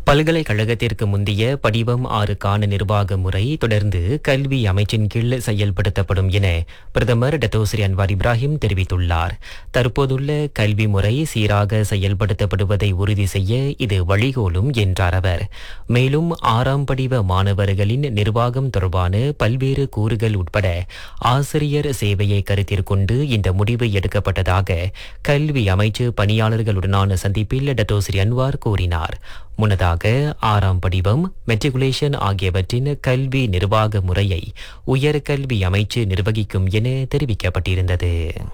பல்கலைக்கழகத்திற்கு முந்தைய படிவம் ஆறுக்கான நிர்வாக முறை தொடர்ந்து கல்வி அமைச்சின் கீழ் செயல்படுத்தப்படும் என பிரதமர் டத்தோஸ்ரீ அன்வார் இப்ராஹிம் தெரிவித்துள்ளார் தற்போதுள்ள கல்வி முறை சீராக செயல்படுத்தப்படுவதை உறுதி செய்ய இது வழிகோலும் என்றார் அவர் மேலும் ஆறாம் படிவ மாணவர்களின் நிர்வாகம் தொடர்பான பல்வேறு கூறுகள் உட்பட ஆசிரியர் சேவையை கருத்தில் கொண்டு இந்த முடிவு எடுக்கப்பட்டதாக கல்வி அமைச்சு பணியாளர்களுடனான சந்திப்பில் டத்தோஸ்ரீ அன்வார் கூறினார் முன்னதாக ஆறாம் படிவம் மெட்ரிகுலேஷன் ஆகியவற்றின் கல்வி நிர்வாக முறையை உயர்கல்வி அமைச்சு நிர்வகிக்கும் என தெரிவிக்கப்பட்டிருந்தது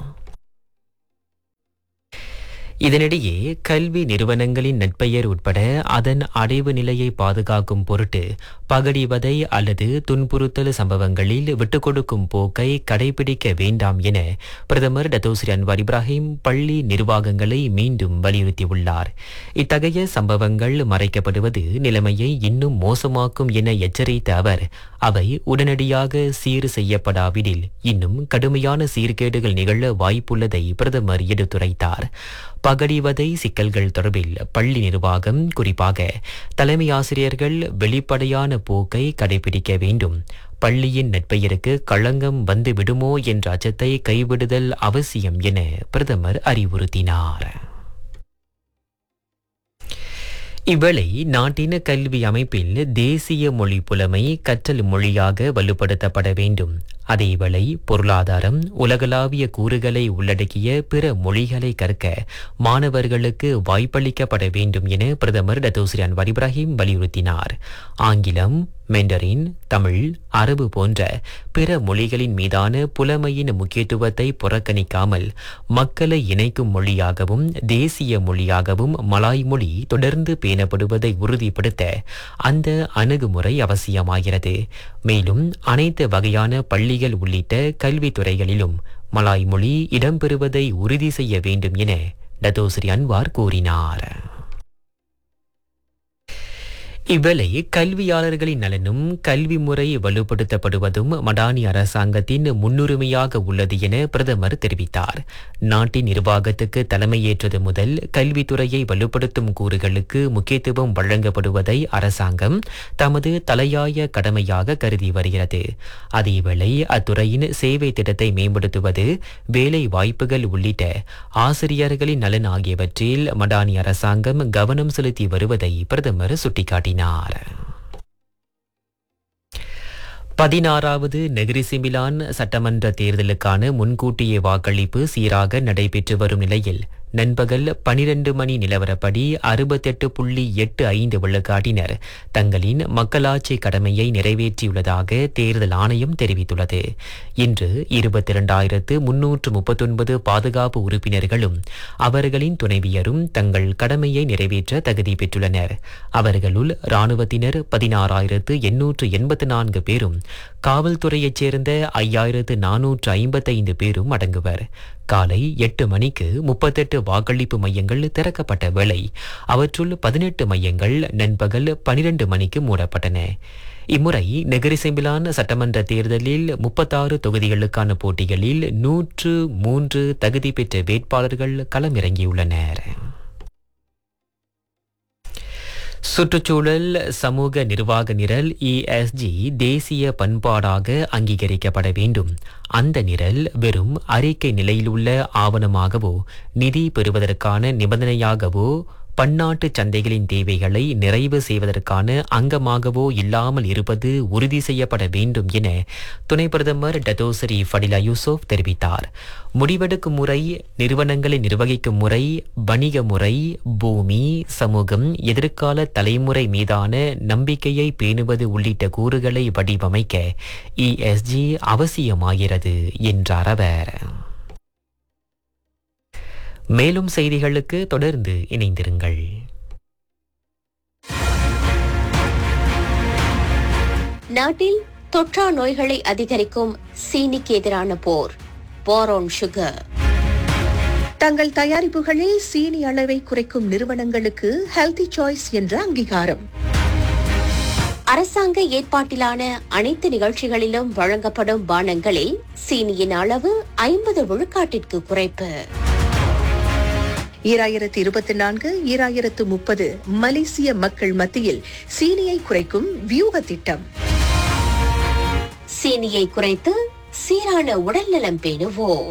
இதனிடையே கல்வி நிறுவனங்களின் நட்பெயர் உட்பட அதன் அடைவு நிலையை பாதுகாக்கும் பொருட்டு பகடிவதை அல்லது துன்புறுத்தல் சம்பவங்களில் விட்டுக் கொடுக்கும் போக்கை கடைபிடிக்க வேண்டாம் என பிரதமர் டத்தோஸ்ரீ அன்வார் இப்ராஹிம் பள்ளி நிர்வாகங்களை மீண்டும் வலியுறுத்தியுள்ளார் இத்தகைய சம்பவங்கள் மறைக்கப்படுவது நிலைமையை இன்னும் மோசமாக்கும் என எச்சரித்த அவர் அவை உடனடியாக சீர் செய்யப்படாவிடில் இன்னும் கடுமையான சீர்கேடுகள் நிகழ வாய்ப்புள்ளதை பிரதமர் எடுத்துரைத்தார் பகடிவதை சிக்கல்கள் தொடர்பில் பள்ளி நிர்வாகம் குறிப்பாக தலைமை ஆசிரியர்கள் வெளிப்படையான போக்கை கடைபிடிக்க வேண்டும் பள்ளியின் நட்பெயருக்கு களங்கம் வந்து விடுமோ என்ற அச்சத்தை கைவிடுதல் அவசியம் என பிரதமர் அறிவுறுத்தினார் இவ்வேளை நாட்டின கல்வி அமைப்பில் தேசிய மொழி புலமை கற்றல் மொழியாக வலுப்படுத்தப்பட வேண்டும் அதேவேளை பொருளாதாரம் உலகளாவிய கூறுகளை உள்ளடக்கிய பிற மொழிகளை கற்க மாணவர்களுக்கு வாய்ப்பளிக்கப்பட வேண்டும் என பிரதமர் டத்தோஸ்ரீ அன்வார் இப்ராஹிம் வலியுறுத்தினார் ஆங்கிலம் மெண்டரின் தமிழ் அரபு போன்ற பிற மொழிகளின் மீதான புலமையின் முக்கியத்துவத்தை புறக்கணிக்காமல் மக்களை இணைக்கும் மொழியாகவும் தேசிய மொழியாகவும் மலாய் மொழி தொடர்ந்து பேணப்படுவதை உறுதிப்படுத்த அந்த அணுகுமுறை அவசியமாகிறது மேலும் அனைத்து வகையான பள்ளிகள் உள்ளிட்ட கல்வித்துறைகளிலும் மலாய் மொழி இடம்பெறுவதை உறுதி செய்ய வேண்டும் என டத்தோஸ்ரீ அன்வார் கூறினார் இவ்வேளை கல்வியாளர்களின் நலனும் கல்வி முறை வலுப்படுத்தப்படுவதும் மடானி அரசாங்கத்தின் முன்னுரிமையாக உள்ளது என பிரதமர் தெரிவித்தார் நாட்டின் நிர்வாகத்துக்கு தலைமையேற்றது முதல் கல்வித்துறையை வலுப்படுத்தும் கூறுகளுக்கு முக்கியத்துவம் வழங்கப்படுவதை அரசாங்கம் தமது தலையாய கடமையாக கருதி வருகிறது அதேவேளை அத்துறையின் சேவை திட்டத்தை மேம்படுத்துவது வேலை வாய்ப்புகள் உள்ளிட்ட ஆசிரியர்களின் நலன் ஆகியவற்றில் மடானி அரசாங்கம் கவனம் செலுத்தி வருவதை பிரதமர் சுட்டிக்காட்டினார் கூறினார் பதினாறாவது நெகிரிசிமிலான் சட்டமன்ற தேர்தலுக்கான முன்கூட்டிய வாக்களிப்பு சீராக நடைபெற்று வரும் நிலையில் நண்பகல் பனிரெண்டு மணி நிலவரப்படி அறுபத்தெட்டு புள்ளி எட்டு ஐந்து விழுக்காட்டினர் தங்களின் மக்களாட்சி கடமையை நிறைவேற்றியுள்ளதாக தேர்தல் ஆணையம் தெரிவித்துள்ளது இன்று இருபத்தி இரண்டாயிரத்து முன்னூற்று முப்பத்தொன்பது பாதுகாப்பு உறுப்பினர்களும் அவர்களின் துணைவியரும் தங்கள் கடமையை நிறைவேற்ற தகுதி பெற்றுள்ளனர் அவர்களுள் இராணுவத்தினர் பதினாறாயிரத்து எண்ணூற்று எண்பத்து நான்கு பேரும் காவல்துறையைச் சேர்ந்த ஐயாயிரத்து நானூற்று ஐம்பத்தைந்து பேரும் அடங்குவர் காலை எட்டு மணிக்கு முப்பத்தெட்டு வாக்களிப்பு மையங்கள் திறக்கப்பட்ட வேளை அவற்றுள் பதினெட்டு மையங்கள் நண்பகல் பனிரெண்டு மணிக்கு மூடப்பட்டன இம்முறை நெகரிசெம்பிலான் சட்டமன்ற தேர்தலில் முப்பத்தாறு தொகுதிகளுக்கான போட்டிகளில் நூற்று மூன்று தகுதி பெற்ற வேட்பாளர்கள் களமிறங்கியுள்ளனர் சுற்றுச்சூழல் சமூக நிர்வாக நிரல் இஎஸ்ஜி தேசிய பண்பாடாக அங்கீகரிக்கப்பட வேண்டும் அந்த நிரல் வெறும் அறிக்கை நிலையிலுள்ள ஆவணமாகவோ நிதி பெறுவதற்கான நிபந்தனையாகவோ பன்னாட்டு சந்தைகளின் தேவைகளை நிறைவு செய்வதற்கான அங்கமாகவோ இல்லாமல் இருப்பது உறுதி செய்யப்பட வேண்டும் என துணை பிரதமர் டத்தோசரி ஃபடிலா யூசுப் தெரிவித்தார் முடிவெடுக்கும் முறை நிறுவனங்களை நிர்வகிக்கும் முறை வணிக முறை பூமி சமூகம் எதிர்கால தலைமுறை மீதான நம்பிக்கையை பேணுவது உள்ளிட்ட கூறுகளை வடிவமைக்க இஎஸ்ஜி அவசியமாகிறது என்றார் அவர் மேலும் செய்திகளுக்கு தொடர்ந்து இணைந்திருங்கள் நாட்டில் தொற்றா நோய்களை அதிகரிக்கும் சீனிக்கு எதிரான போர் போரோன் சுகர் தங்கள் தயாரிப்புகளில் சீனி அளவை குறைக்கும் நிறுவனங்களுக்கு ஹெல்தி சாய்ஸ் என்ற அங்கீகாரம் அரசாங்க ஏற்பாட்டிலான அனைத்து நிகழ்ச்சிகளிலும் வழங்கப்படும் பானங்களில் சீனியின் அளவு ஐம்பது விழுக்காட்டிற்கு குறைப்பு ஈராயிரத்து இருபத்தி நான்கு ஈராயிரத்து முப்பது மலேசிய மக்கள் மத்தியில் சீனியை குறைக்கும் வியூக திட்டம் சீனியை குறைத்து சீரான உடல்நலம் பேணுவோம்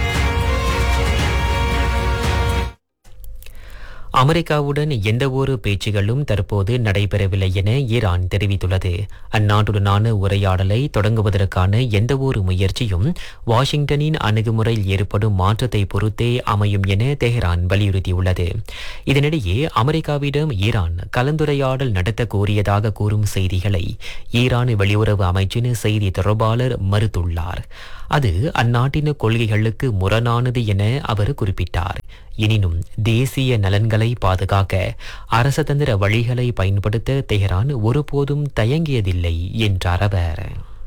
அமெரிக்காவுடன் எந்தவொரு பேச்சுகளும் தற்போது நடைபெறவில்லை என ஈரான் தெரிவித்துள்ளது அந்நாட்டுடனான உரையாடலை தொடங்குவதற்கான எந்தவொரு முயற்சியும் வாஷிங்டனின் அணுகுமுறையில் ஏற்படும் மாற்றத்தை பொறுத்தே அமையும் என தெஹ்ரான் வலியுறுத்தியுள்ளது இதனிடையே அமெரிக்காவிடம் ஈரான் கலந்துரையாடல் நடத்த கோரியதாக கூறும் செய்திகளை ஈரான் வெளியுறவு அமைச்சின் செய்தி தொடர்பாளர் மறுத்துள்ளார் அது அந்நாட்டின் கொள்கைகளுக்கு முரணானது என அவர் குறிப்பிட்டார் எனினும் தேசிய நலன்களை பாதுகாக்க அரசதந்திர வழிகளை பயன்படுத்த தெஹ்ரான் ஒருபோதும் தயங்கியதில்லை என்றார் அவர்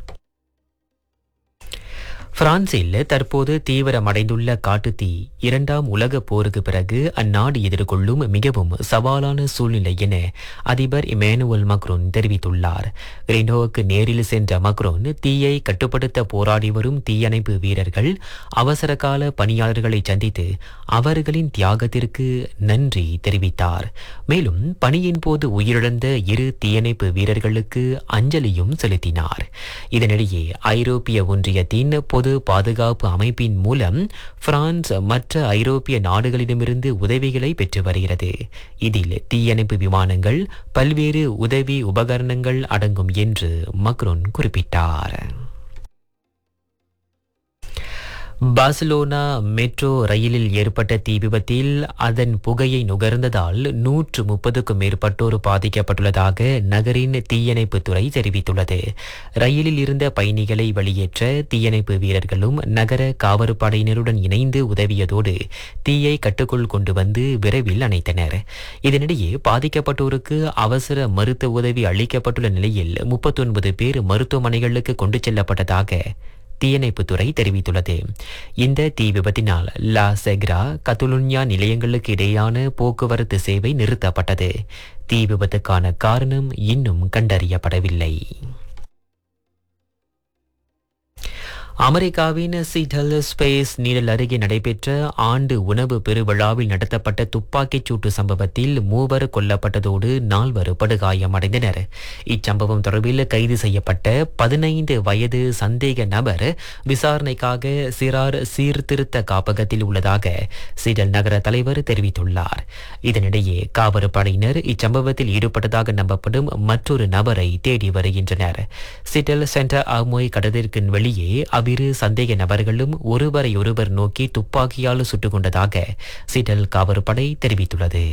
பிரான்சில் தற்போது தீவிரமடைந்துள்ள காட்டுத்தீ இரண்டாம் உலகப் போருக்கு பிறகு அந்நாடு எதிர்கொள்ளும் மிகவும் சவாலான சூழ்நிலை என அதிபர் இமேனுவல் மக்ரோன் தெரிவித்துள்ளார் கிரீனோவுக்கு நேரில் சென்ற மக்ரோன் தீயை கட்டுப்படுத்த போராடி வரும் தீயணைப்பு வீரர்கள் அவசரகால பணியாளர்களை சந்தித்து அவர்களின் தியாகத்திற்கு நன்றி தெரிவித்தார் மேலும் பணியின் போது உயிரிழந்த இரு தீயணைப்பு வீரர்களுக்கு அஞ்சலியும் செலுத்தினார் இதனிடையே ஐரோப்பிய ஒன்றியத்தின் பொது பாதுகாப்பு அமைப்பின் மூலம் பிரான்ஸ் மற்ற ஐரோப்பிய நாடுகளிடமிருந்து உதவிகளை பெற்று வருகிறது இதில் தீயணைப்பு விமானங்கள் பல்வேறு உதவி உபகரணங்கள் அடங்கும் என்று மக்ரோன் குறிப்பிட்டார் பார்சிலோனா மெட்ரோ ரயிலில் ஏற்பட்ட தீ விபத்தில் அதன் புகையை நுகர்ந்ததால் நூற்று முப்பதுக்கும் மேற்பட்டோர் பாதிக்கப்பட்டுள்ளதாக நகரின் தீயணைப்பு துறை தெரிவித்துள்ளது ரயிலில் இருந்த பயணிகளை வெளியேற்ற தீயணைப்பு வீரர்களும் நகர காவற்படையினருடன் இணைந்து உதவியதோடு தீயை கட்டுக்குள் கொண்டு வந்து விரைவில் அணைத்தனர் இதனிடையே பாதிக்கப்பட்டோருக்கு அவசர மருத்துவ உதவி அளிக்கப்பட்டுள்ள நிலையில் முப்பத்தொன்பது பேர் மருத்துவமனைகளுக்கு கொண்டு செல்லப்பட்டதாக தீயணைப்புத்துறை தெரிவித்துள்ளது இந்த தீ விபத்தினால் லா செக்ரா கத்துலுன்யா நிலையங்களுக்கு இடையான போக்குவரத்து சேவை நிறுத்தப்பட்டது தீ விபத்துக்கான காரணம் இன்னும் கண்டறியப்படவில்லை அமெரிக்காவின் சீட்டல் ஸ்பேஸ் நீடல் அருகே நடைபெற்ற ஆண்டு உணவு பெருவிழாவில் நடத்தப்பட்ட துப்பாக்கிச் சூட்டு சம்பவத்தில் மூவர் கொல்லப்பட்டதோடு நால்வர் படுகாயமடைந்தனர் இச்சம்பவம் தொடர்பில் கைது செய்யப்பட்ட பதினைந்து வயது சந்தேக நபர் விசாரணைக்காக சிறார் சீர்திருத்த காப்பகத்தில் உள்ளதாக சீடல் நகர தலைவர் தெரிவித்துள்ளார் இதனிடையே காவற்படையினர் இச்சம்பவத்தில் ஈடுபட்டதாக நம்பப்படும் மற்றொரு நபரை தேடி வருகின்றனர் சிட்டல் சென்டர் ஆமோய் கடத்திற்கு வெளியே அவ்விரு சந்தேக நபர்களும் ஒருவரை ஒருவர் நோக்கி துப்பாக்கியால் சுட்டுக் கொண்டதாக சிட்டல் காவற்படை தெரிவித்துள்ளது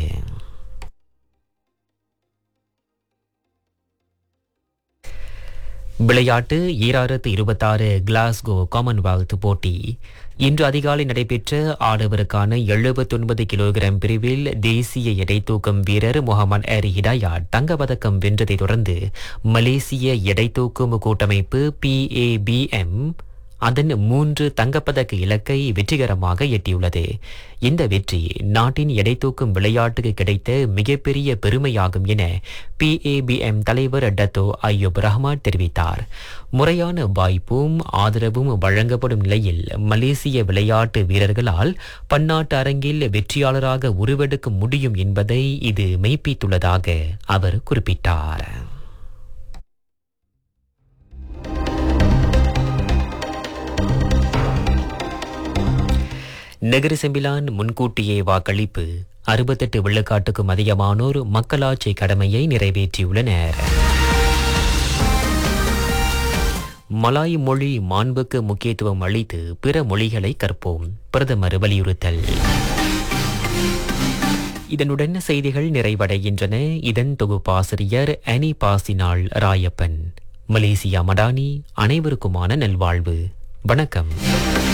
விளையாட்டு ஈராயிரத்து இருபத்தாறு கிளாஸ்கோ காமன்வெல்த் போட்டி இன்று அதிகாலை நடைபெற்ற ஆடவருக்கான எழுபத்தொன்பது கிலோகிராம் பிரிவில் தேசிய எடை தூக்கும் வீரர் முகமது அர் ஹிடாயா தங்கப்பதக்கம் வென்றதை தொடர்ந்து மலேசிய எடை தூக்கும் கூட்டமைப்பு பிஏபிஎம் அதன் மூன்று தங்கப்பதக்க இலக்கை வெற்றிகரமாக எட்டியுள்ளது இந்த வெற்றி நாட்டின் எடை தூக்கும் விளையாட்டுக்கு கிடைத்த மிகப்பெரிய பெருமையாகும் என பிஏபிஎம் தலைவர் டத்தோ ஐயூப் ரஹ்மான் தெரிவித்தார் முறையான வாய்ப்பும் ஆதரவும் வழங்கப்படும் நிலையில் மலேசிய விளையாட்டு வீரர்களால் பன்னாட்டு அரங்கில் வெற்றியாளராக உருவெடுக்க முடியும் என்பதை இது மெய்ப்பித்துள்ளதாக அவர் குறிப்பிட்டார் நெகிரி செம்பிலான் முன்கூட்டியே வாக்களிப்பு அறுபத்தெட்டு விழுக்காட்டுக்கும் அதிகமானோர் மக்களாட்சி கடமையை நிறைவேற்றியுள்ளனர் மலாய் மொழி மாண்புக்கு முக்கியத்துவம் அளித்து பிற மொழிகளை கற்போம் பிரதமர் வலியுறுத்தல் இதனுடன் செய்திகள் நிறைவடைகின்றன இதன் தொகுப்பாசிரியர் அனி பாசினாள் ராயப்பன் மலேசியா மடானி அனைவருக்குமான நல்வாழ்வு வணக்கம்